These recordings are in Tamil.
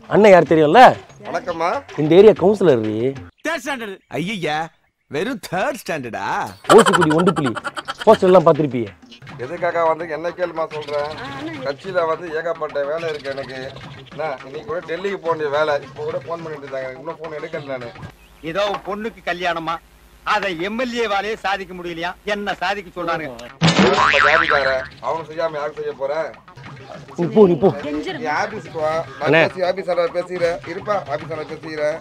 அண்ணன் யார் தெரியும்ல வணக்கம்மா இந்த ஏரியா கவுன்சிலர் தேர்ட் ஸ்டாண்டர்ட் ஐயா வெறும் தேர்ட் ஸ்டாண்டர்டா ஓசிக்குடி ஒண்டு புலி போஸ்டர் எல்லாம் பார்த்துருப்பீங்க எதுக்காக வந்து என்ன கேளுமா சொல்றேன் கட்சியில வந்து ஏகப்பட்ட வேலை இருக்கு எனக்கு என்ன இன்னைக்கு கூட டெல்லிக்கு போக வேண்டிய வேலை இப்போ கூட ஃபோன் பண்ணிட்டு இருந்தாங்க எனக்கு இன்னும் ஃபோன் எடுக்கல நான் ஏதோ உன் பொண்ணுக்கு கல்யாணமா அதை எம்எல்ஏ வாலே சாதிக்க முடியலையா என்ன சாதிக்க சொல்றாங்க நம்ம ஜாதிக்கார அவன் செய்யாம யாருக்கு செய்ய போறேன் நீ போ நீ போ நீ ஆபீஸ்க்கு வா அண்ணே. நான் பேசி ஆபீஸார பேசுகிறேன் இருப்பா ஆபீஸார பேசுகிறேன்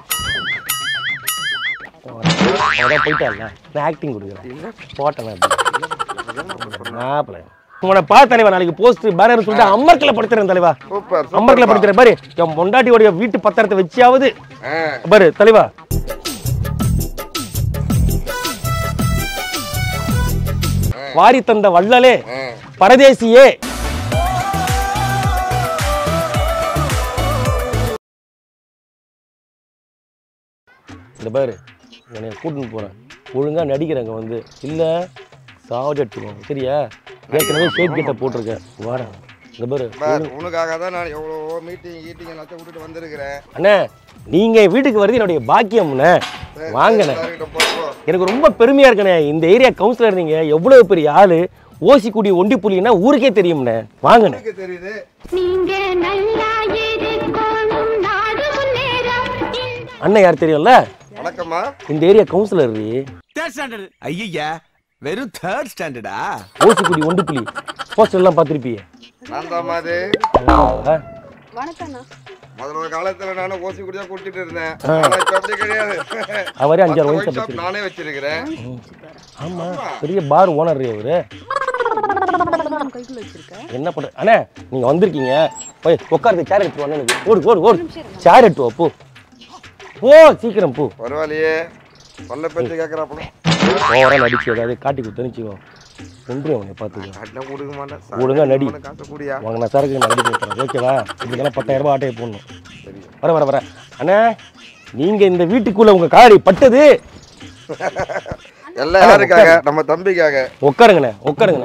அதான் போயிட்டாங்க நான் ஆக்டிங் கொடுக்குறேன் போட்டேன் மாப்பிள்ள உன பா தலைவா நாளைக்கு போஸ்ட் பேனர் சொல்லிட்டு அம்மர்க்கில் படுத்துறேன் தலைவா சூப்பர் அம்மர்க்கில் படுத்துறேன் பாரு என் பொண்டாட்டியோடைய வீட்டு பத்திரத்தை வச்சியாவது ஆ பாரு தலைவா வாரி தந்த வள்ளலே ஆ பரதேசியே இந்த பாரு என்னை கூட்டின்னு போறேன் ஒழுங்கா நடிக்கிறேங்க வந்து இல்ல சாவடி அடிச்சுக்கோங்க சரியா ஏற்கனவே ஷேட் கிட்ட போட்டிருக்கேன் வாடா இந்த பாரு பார் உனக்காக தான் நான் எவ்வளவோ மீட்டிங் கீட்டிங் எல்லாத்தையும் விட்டுட்டு வந்திருக்கிறேன் அண்ணே நீங்க வீட்டுக்கு வருது என்னுடைய பாக்கியம்ண்ணே வாங்கண்ணே எல்லார்கிட்ட போ, போ. எனக்கு ரொம்ப பெருமையா இருக்குண்ணே இந்த ஏரியா கவுன்சிலர் நீங்க எவ்வளவு பெரிய ஆளு ஓசிக்குடி ஒண்டி புலின்னா ஊருக்கே தெரியும்ண்ணே வாங்கண்ணே எனக்கு தெரியுது நீங்க நல்லா இருக்கணும் நாடு முன்னேறம் இந்த அண்ணன் யார் தெரியும்ல வணக்கம்மா இந்த ஏரியா கவுன்சிலர் தேர்ட் ஸ்டாண்டர்ட் ஐயா வெறும் தேர்ட் ஸ்டாண்டர்டா ஓசிக்குடி ஒண்டி புலி போஸ்டர் எல்லாம் பார்த்துருப்பீங்க நான் தான் மாதிரி முதல்ல ஒரு காலத்துல நானும் ஓசி குடியா குடிச்சிட்டு இருந்தேன் ஆனா இப்ப அப்படி கிடையாது அவரே அஞ்சாறு பத்து ஒயின் wine ஷாப் shop நானே வச்சிருக்கிறேன் ஆமா பெரிய பார் ஓனர் அவரு என்ன பண்ற அண்ணே நீங்க வந்திருக்கீங்க போய் உட்காருங்க சேர் எடுத்து வாங்க எனக்கு ஓடு ஓடு ஓடு சேர் எடுத்து வா போ போ சீக்கிரம் போ பரவாயில்லையே சொல்ல பேச்சு கேட்கறாப்புல ஓவரா நடிச்சு ஏதாவது காட்டி கொடுத்துனுச்சுக்கோ ஒன்றியம் உன்னை பார்த்துக்கோ காட்டினா கொடுக்க மாட்டேன் ஒழுங்கா நடி. சாப்பிட காசு கூடியா வாங்க நான் சரக்கு நான் ரெடி பண்ணுறேன் ஓகேவா இதுக்கெல்லாம் பத்தாயிரம் ரூபாய் ஆட்டையை போடணும் சரி வர வர வர அண்ணே நீங்க இந்த வீட்டுக்குள்ள உங்க காடி பட்டது எல்லாம் யாருக்காக நம்ம தம்பிக்காக உட்காருங்கண்ணே உட்காருங்கண்ணே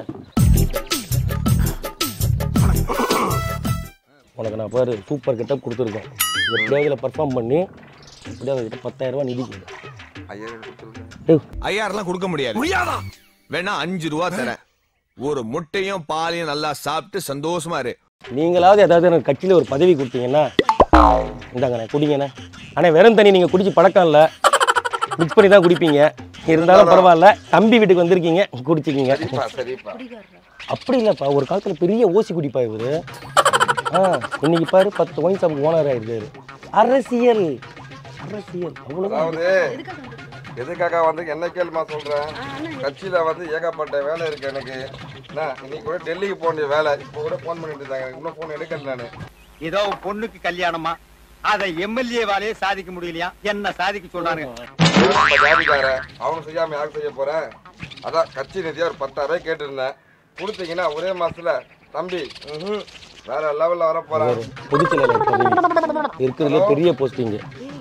உனக்கு நான் பாரு சூப்பர் கெட்டப் கொடுத்துருக்கேன் எப்படியாவது இதில் பர்ஃபார்ம் பண்ணி எப்படியாவது கிட்ட பத்தாயிரம் ரூபாய் நிதி கொடு. ஐயா கொடுத்துருக்கேன் டேய் ஐயாயிரம்லாம் கொடுக்க முடியாது முடியாதா வேணா அஞ்சு ரூபா தரேன் ஒரு முட்டையும் பாலையும் நல்லா சாப்பிட்டு சந்தோஷமா இரு நீங்களாவது ஏதாவது எனக்கு கட்சியில் ஒரு பதவி கொடுத்தீங்கன்னா இந்தாங்கண்ணே குடிங்கண்ணே அண்ணே வெறும் தண்ணி நீங்கள் குடிச்சு பழக்கம் இல்லை மிக்ஸ் பண்ணி தான் குடிப்பீங்க இருந்தாலும் பரவாயில்ல தம்பி வீட்டுக்கு வந்திருக்கீங்க குடிச்சிக்கிங்க சரிப்பா சரிப்பா அப்படி இல்லைப்பா ஒரு காலத்தில் பெரிய ஓசி குடிப்பா இவரு ஆ இன்னைக்கு பாரு பத்து ஒயின் ஷாப் ஓனர் ஆயிருக்காரு அரசியல் அரசியல் அவ்வளோதான் அதாவது எதுக்காக வந்து என்ன கேளுமா சொல்றேன் கட்சியில வந்து ஏகப்பட்ட வேலை இருக்கு எனக்கு என்ன இன்னைக்கு கூட டெல்லிக்கு போக வேண்டிய வேலை இப்போ கூட ஃபோன் பண்ணிட்டு இருந்தாங்க எனக்கு இன்னும் ஃபோன் எடுக்கல நான் ஏதோ உன் பொண்ணுக்கு கல்யாணமா அதை எம்எல்ஏ வாலே சாதிக்க முடியலையா என்ன சாதிக்க சொல்றாங்க நம்ம ஜாதிக்கார அவன் செய்யாம யாருக்கு செய்ய போறேன் அதான் கட்சி நிதியா ஒரு பத்தாயிரம் ரூபாய் கேட்டிருந்தேன் கொடுத்தீங்கன்னா ஒரே மாசத்துல தம்பி ம்ஹும், வேற லெவல்ல வர போறான் பொதுச்செயலாளர் பதவி இருக்கிறதுல பெரிய போஸ்டிங்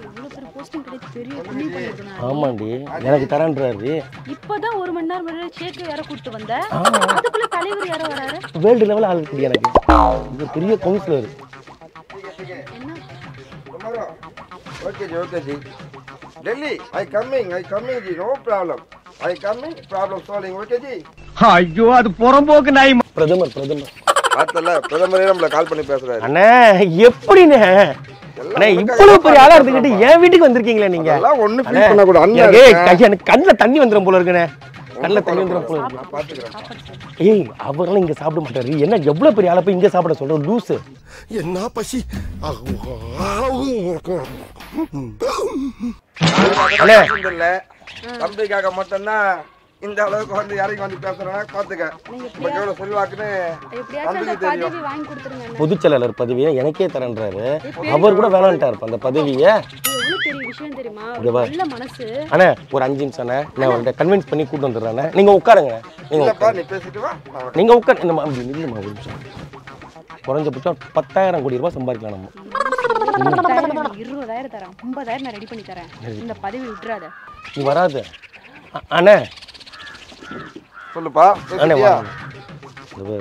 ஆமாண்டி எனக்கு தரேன்றாரு இப்பதான் ஒரு மணி நேரம் முன்னாடி ஷேக் யாரோ கூட்டு வந்த அதுக்குள்ள தலைவர் யாரோ வராரு வேர்ல்டு லெவல் ஆள் இருக்குது எனக்கு இது பெரிய councillor okay ji okay ji Delhi I coming I coming ji no problem I coming problem solving okay ji ஐயோ அது புறம்போக்கு நாய் பிரதமர் பிரதமர் பார்த்தல பிரதமரே நம்மள கால் பண்ணி பேசுறாரு அண்ணே எப்படிண்ணே அண்ணே இவ்வளவு பெரிய ஆளா இருந்துக்கிட்டு என் வீட்டுக்கு வந்திருக்கீங்களே நீங்க அதெல்லாம் ஒண்ணு அண்ணே, ஃபீல் பண்ண கூட அண்ணன் எனக்கு இருக்கேன். கை- எனக்கு கண்ணுல தண்ணி வந்துடும் போல இருக்குண்ணே கண்ணுல தண்ணி வந்துடும் போல இருக்கு நான் பாத்துக்கிறேன் ஏய் அவரெல்லாம் இங்க சாப்பிட மாட்டாரு என்ன எவ்வளவு பெரிய ஆளை போய் இங்க சாப்பிட சொல்ற லூசு என்ன பசி அண்ணே. இல்ல தம்பிக்காக மட்டும்தான் இந்த அளவுக்கு வந்து இறங்கி வந்து பேசுறேன்னா பாத்துக்க உங்களுக்கு எவ்வளவு செல்வாக்குன்னு எப்படியாச்சும் அந்த தம்பிக்கு தெரியும் பதவி வாங்கி கொடுத்துருங்க அண்ணா. பொதுச் செயலாளர் பதவியை எனக்கே தரேன்றாரு அவர் கூட வேணான்ட்டாரு அந்த பதவியை இது எவ்வளவு பெரிய விஷயம் தெரியுமா இங்க வா. நல்ல மனசு அண்ணே ஒரு அஞ்சு நிமிஷம் அண்ணே நான் அவர்கிட்ட கன்வின்ஸ் பண்ணி கூட்டு வந்துடுறேன் நீங்க உட்காருங்க நீங்க இல்லப்பா உட்காருங்க. நீ பேசிட்டு வா நான் வரேன். நீங்க உட்கார் இந்த மா- அப்படி நில்லுமா ஒரு நிமிஷம் குறைஞ்சபட்சம் பத்தாயிரம் கோடி ரூபாய் சம்பாதிக்கலாம் நம்ம பத்தாயிரம் இல்ல, இருபதாயிரம் தரேன் ஐம்பதாயிரம் நான் ரெடி பண்ணி தரேன் இந்த பதவி விட்டுறாத நீ வராது அ- அண்ணே சொல்லுப்பா அண்ணே பேசிட்டியா வாங்க இந்த பாரு,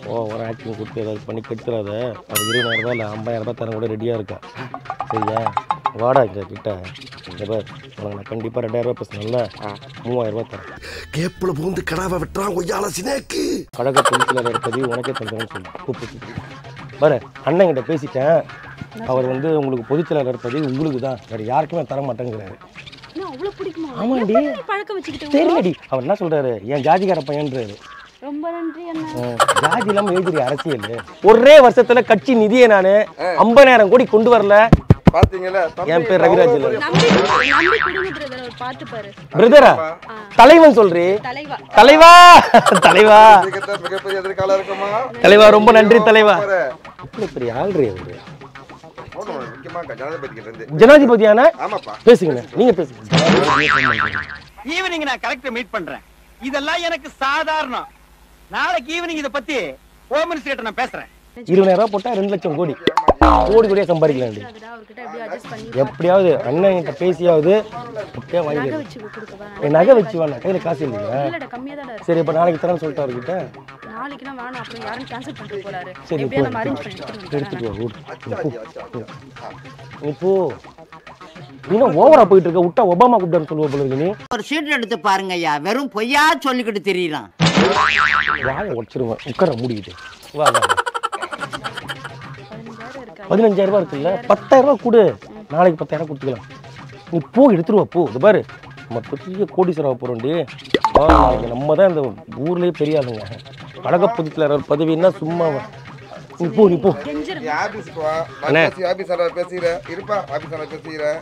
ஓ ஒரு ஆக்டிங் கொடுத்து ஏதாவது பண்ணி கெடுத்துறாத அது இருபதாயிரம் ரூபாய் இல்லை ஐம்பதாயிரம் ரூபாய் தரம் கூட ரெடியாக இருக்கா சரியா வாடா இங்க கிட்ட இந்த பார் உனக்கு நான் கண்டிப்பாக ரெண்டாயிரம் ரூபாய் பேசுனேன்ல மூவாயிரம் ரூபாய் தரேன் கேப்புல பூந்து கடாவை வெட்டுறான் ஒய்யால சினேக்கு கழக பொலிசில் இருப்பது உனக்கே தந்துடுன்னு சொல்லி கூப்பிட்டு பாரு அண்ணன்கிட்ட பேசிட்டேன் அவர் வந்து உங்களுக்கு பொதுச்செயலாளர் இருப்பது உங்களுக்கு தான் வேறு யாருக்குமே தர மாட்டேங்கிறாரு என்ன அவ்வளவு பிடிக்குமா ஆமாண்டி. எப்படி நீ பழக்கம் வச்சுக்கிட்டு தெரியலடி அவர் என்ன சொல்றாரு என் ஜாதிகார பையன்றாரு ரொம்ப நன்றி அண்ணா அஹ், ஜாதி இல்லாம எழுதுறி அரசியல் ஒரே வருஷத்துல கட்சி நிதியை நானு ஐம்பதாயிரம் கோடி கொண்டு வரல பாத்தீங்களா தம்பி, என் பேர் ரவிராஜ் இல்ல. நம்பி நம்பி கொடுங்க பிரதர் ஒரு பாட்டு பாரு பிரதரா தலைவன் சொல்றி தலைவா தலைவா தலைவா சீக்கிரத்துல மிகப்பெரிய எதிர்காலம் இருக்குமா தலைவா ரொம்ப நன்றி தலைவா பாரு. இவ்வளவு பெரிய ஆள்றி அவரு போகணும், முக்கியமா ஜனாதிபதி கிட்ட இருந்து ஜனாதிபதியான ஆமாப்பா பேசுங்க நீங்க பேசுங்க ஜனாதிபதியை phone பண்றீங்க. ஈவினிங் நான் கரெக்ட் மீட் பண்றேன் இதெல்லாம் எனக்கு சாதாரணம் நாளைக்கு ஈவினிங் இத பத்தி ஹோம் மினிஸ்டர் கிட்ட நான் பேசுறேன் இருபதாயிரம் ரூபாய் போட்டா ரெண்டு லட்சம் கோடி கோடி கோடியா சம்பாதிக்கலாம் அதுடா அவர்கிட்ட அப்படியே அட்ஜஸ்ட் பண்ணி எப்படியாவது அண்ணன் கிட்ட பேசியாவது எப்படியா நகை வாங்கி வச்சு கொடுக்கவா என் நகை வச்சு வேணாம் கையில காசு இல்லையா இல்லடா கம்மியா தான் இருக்கு சரி இப்ப நாளைக்கு தரேன்னு சொல்லிட்டு அவர்கிட்ட நாளைக்குலாம் வேணாம் அப்புறம் யாரும் கேன்சல் பண்ணிட்டு போறாரு சரி எப்படியா போ நம்ம அரேஞ்ச் பண்ணி எடுத்துட்டு எடுத்துட்டு வா ஊர் நீ போ நீ என்ன ஓவரா போயிட்டு இருக்க விட்டா ஒபாமா கூப்பிட்டான்னு சொல்லுவ போல இருக்கு நீ ஒரு சீட் எடுத்து பாருங்க ஐயா வெறும் பொய்யா சொல்லிக்கிட்டு தெரியலாம் வாயை உடச்சிருவேன் உட்கார மூடிக்கிட்டு வா வா வா. பதினஞ்சாயிரம் இருக்கு பதினஞ்சாயிரம் ரூபாய் இருக்குல்ல பத்தாயிரம் ரூபாய் கொடு நாளைக்கு பத்தாயிரம் கொடுத்துக்கலாம் நீ போ எடுத்துருவா போ இது பாரு நம்ம பெரிய கோடீஸ்வரா போகிறோண்டி நாளைக்கு நம்ம தான் இந்த ஊர்லயே பெரிய ஆளுங்க கழக பொதுச்செயலாளர் பதவின்னா சும்மா நீ போ நீ போ நீ ஆபீஸ்க்கு வா அண்ணே. நான் பேசி ஆபீஸாளர் பேசுகிறேன் இருப்பா ஆபீஸாளர் பேசுகிறேன்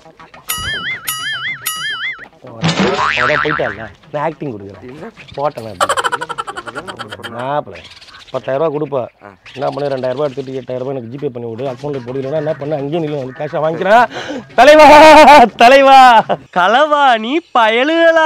அதான் போயிட்டால நான் ஆக்டிங் கொடுக்குறேன் போட்டேன் மாப்பிள்ள பத்தாயிரம் ரூபா கொடுப்பா என்ன பண்ணு ரெண்டாயிரம் ரூபாய் எடுத்துட்டு எட்டாயிரம் ரூபாய் எனக்கு ஜிபே பண்ணி விடு அக்கௌண்ட்ல போடுறேன்னா என்ன பண்ண அங்கேயே நின்று வந்து கேஷா வாங்கிக்கிறேன் தலைவா தலைவா களவா நீ பயலுகளா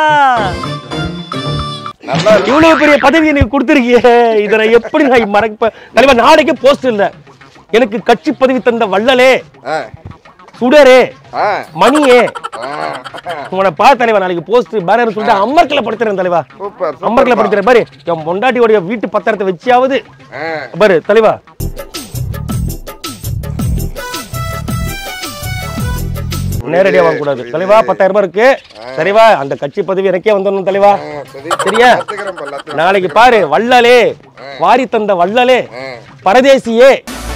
நல்லா இருக்கு. இவ்வளவு பெரிய பதவி எனக்கு கொடுத்துருக்கியே இதை நான் எப்படி நான் மறப்ப தலைவா நாளைக்கே போஸ்ட் இல்ல எனக்கு கட்சி பதவி தந்த வள்ளலே ஆ சுடரே ஆ மணியே ஆ உன பா தலைவா நாளைக்கு போஸ்ட் பேனர் சொல்லிட்டு அம்மர்க்கல படுத்துறேன் தலைவா சூப்பர் அம்மர்க்கல சூப்பர் படுத்துறேன் பாரு என் பொண்டாட்டியோடைய வீட்டு பத்திரத்தை வச்சியாவது ஆ பாரு தலைவா நேரடியா வாங்க கூடாது தலைவா பத்தாயிரம் ரூபாய் இருக்கு தலைவா அந்த கட்சி பதவி எனக்கே வந்துடணும் தலைவா ஆ, சரி சரியா கத்துக்கிறேன் பா, எல்லாத்தையும். நாளைக்கு பாரு வள்ளலே வாரி தந்த வள்ளலே ஆ. பரதேசியே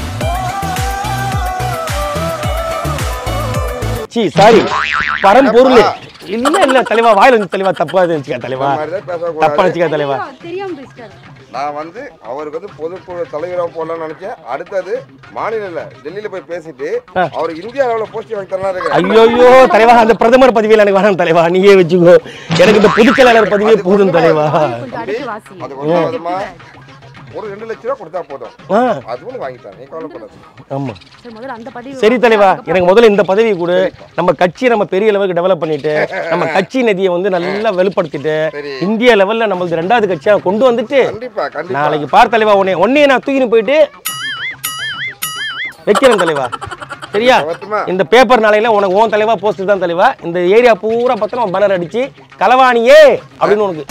சி சாரி பரம்பொருள் இல்ல இல்ல தலைவா வாயில வந்து தலைவா தப்பா இருந்துச்சுக்கா தலைவா இந்த மாதிரிதான் பேசக்கூடாது. தப்பா நினைச்சுக்கா தலைவா தெரியாம பேசிட்டாரு நான் வந்து அவருக்கு வந்து பொதுக்குழு தலைவராக போடலாம்னு நினைச்சேன் அடுத்தது மாநில டெல்லியில போய் பேசிட்டு அவர் இந்திய அளவுல போஸ்ட் வாங்கி தரலாம் இருக்கிறேன் ஐயோயோ தலைவா அந்த பிரதமர் பதவியில் எனக்கு வேணாம் தலைவா நீயே வச்சுக்கோ எனக்கு இந்த பொதுச் செயலாளர் பதவியே போதும் தலைவா கொஞ்சம் அடுத்து வாசி அது கொஞ்சம் கொஞ்சமா ஒரு ரெண்டு லட்ச ரூபா கொடுத்தா போதும் ஆ, அதுவும் வாங்கிட்டான் நீ கவலைப்படாது ஆமா சரி முதல்ல அந்த பதவி சரி தலைவா எனக்கு முதல்ல இந்த பதவி கொடு நம்ம கட்சியை நம்ம பெரிய லெவலுக்கு டெவலப் பண்ணிட்டு நம்ம கட்சி நிதியை வந்து நல்லா வலுப்படுத்திட்டு சரி. இந்திய லெவல்ல நம்மளது ரெண்டாவது கட்சியா கொண்டு வந்துட்டு கண்டிப்பா கண்டிப்பா நாளைக்கு பார் தலைவா உன்னை உன்னையே நான் தூக்கின்னு போயிட்டு வைக்கிறேன் தலைவா சரியா வரட்டுமா? இந்த பேப்பர் நாளையில உனக்கு ஓன் தலைவா போஸ்ட் தான் தலைவா இந்த ஏரியா பூரா பத்திரம் பேனர் அடிச்சு களவாணியே அப்படின்னு உனக்கு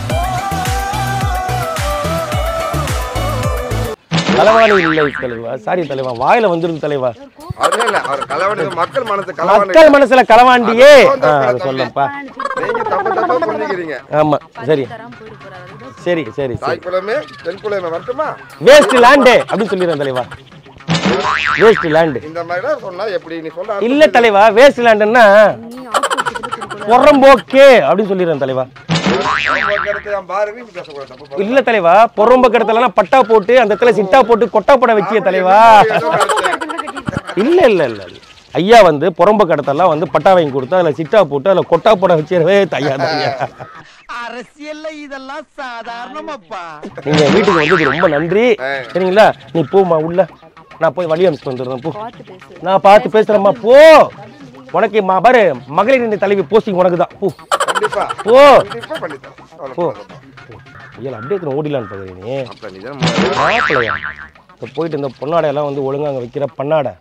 களவாணி இல்லை தலைவா சாரி தலைவா வாயில வந்துருக்கு தலைவா அதுவும் இல்ல அவர் கலவாணி மக்கள் மனசு கலவாணி மக்கள் மனசுல களவாண்டியே அது ஆ, அது தம்பி. சொல்லப்பா நீங்க தப்பு தப்பா புரிஞ்சுக்கிறீங்க ஆமா சரி தராம போயிட்டு போறாரு அதுதான் சரி சரி சரி தாய் குலமே பெண் குலமே வரட்டுமா வேஸ்ட் லேண்டு அப்படின்னு சொல்லிடுறேன் தலைவா வேஸ்ட் லேண்டு இந்த மாதிரிலாம் சொன்னா எப்படி நீ சொல்ற இல்ல தலைவா வேஸ்ட் லேண்டுன்னா நீ ஆப்போசிட்ல திருப்பி புறம்போக்கே அப்படின்னு சொல்லிடுறேன் தலைவா பாருங்க நீ பேசக்கூடாது தப்பு பண்ண. இல்ல தலைவா பொறம்ப கடத்தலாம் பட்டா போட்டு அந்த இடத்துல சிட்டா போட்டு கொட்டா போட வச்சிய தலைவா இல்ல இல்ல இல்ல இல்ல. ஐயா வந்து புறம்ப கடத்தெல்லாம் வந்து பட்டா வாங்கி கொடுத்தா அதுல சிட்டா போட்டு அதுல கொட்டா போட வச்சிடவே ஐயா தான் ஐயா அரசியல்ல இதெல்லாம் சாதாரணமாப்பா நீங்க வீட்டுக்கு வந்தது ரொம்ப நன்றி சரிங்களா நீ போம்மா உள்ள நான் போய் வழி அனுப்பிச்சு வந்துடுறேன் போ பார்த்து பேசு நான் பார்த்து பேசுறேம்மா போ உனக்கு மா பாரு மகளிர் நிலை தலைவி போஸ்டிங் உனக்கு தான் போ கண்டிப்பா போ கண்டிப்பா பண்ணித்தரேன் போ கவலைப்படாதப்பா. ஐயா அப்படியே ஓடிலான்னு பாக்குறீ நீ அப்ப நீ தான் முதல்ல. மாப்பிள்ளையா இப்போ போயிட்டு இந்த பொன்னாடையெல்லாம் வந்து ஒழுங்கா அங்க வைக்கிற பண்ணாடை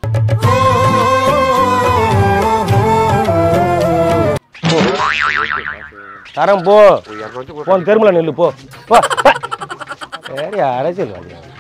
போ. தரேன் போ யாருக்காச்சும் போன் தெருமுல நில்லு போ போ போ. சரி அரசியல்வாதி